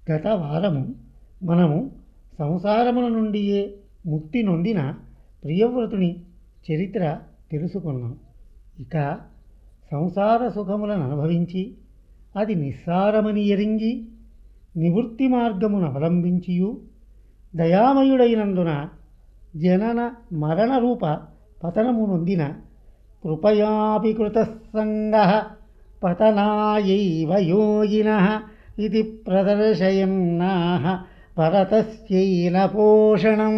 గత వారము మనము సంసారముల నుండియే ముక్తి నొందిన ప్రియవ్రతుని చరిత్ర తెలుసుకున్నాం ఇక సంసార సుఖములను అనుభవించి అది నిస్సారమని ఎరింగి నివృత్తి మార్గమును అవలంబించియు దయామయుడైనందున జనన మరణ రూప పతనము నొందిన కృపయాపి కృతసంగ పతనాయైవ యోగిన ఇది ప్రదర్శయన్నాహ భరతస్యైన పోషణం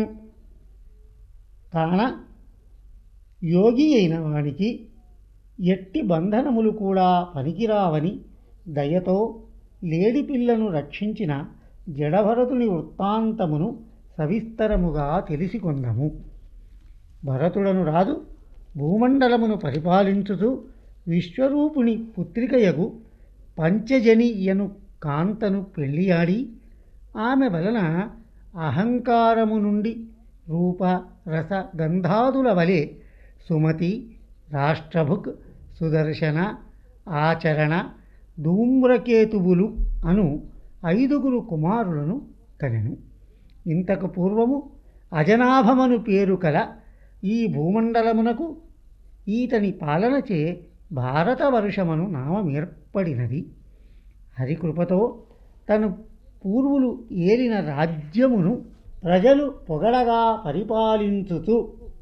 కాన యోగి అయిన వానికి ఎట్టి బంధనములు కూడా పనికిరావని దయతో లేడిపిల్లను రక్షించిన జడభరతుని వృత్తాంతమును సవిస్తరముగా తెలిసికొందము భరతుడను రాదు భూమండలమును పరిపాలించుతూ విశ్వరూపుని పుత్రికయగు పంచజనియను కాంతను పెళ్ళియాడి ఆమె వలన అహంకారము నుండి రూప రస గంధాదుల వలె సుమతి రాష్ట్రభుక్ సుదర్శన ఆచరణ ధూమ్రకేతువులు అను ఐదుగురు కుమారులను కనెను ఇంతకు పూర్వము అజనాభమను పేరు కల ఈ భూమండలమునకు ఈతని పాలనచే భారతవర్షమను నామమేర్పడినది హరికృపతో తను పూర్వులు ఏలిన రాజ్యమును ప్రజలు పొగడగా పరిపాలించుతూ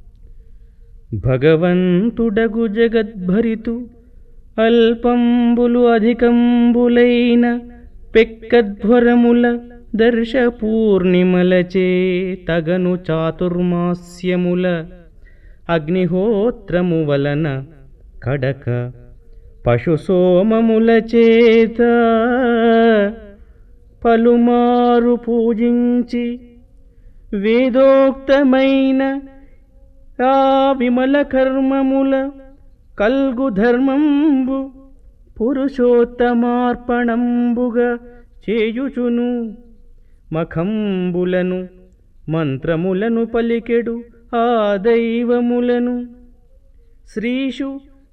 భగవంతుడగు జగద్భరితు అల్పంబులు అధికంబులైన పెక్కధ్వరముల దర్శ పూర్ణిమలచే తగను చాతుర్మాస్యముల అగ్నిహోత్రము వలన కడక పశుసోమముల చేత పలుమారు పూజించి వేదోక్తమైన ఆ విమల కర్మముల కల్గు ధర్మంబు పురుషోత్తమార్పణంబుగా చేయుచును మఖంబులను మంత్రములను పలికెడు ఆ దైవములను శ్రీషు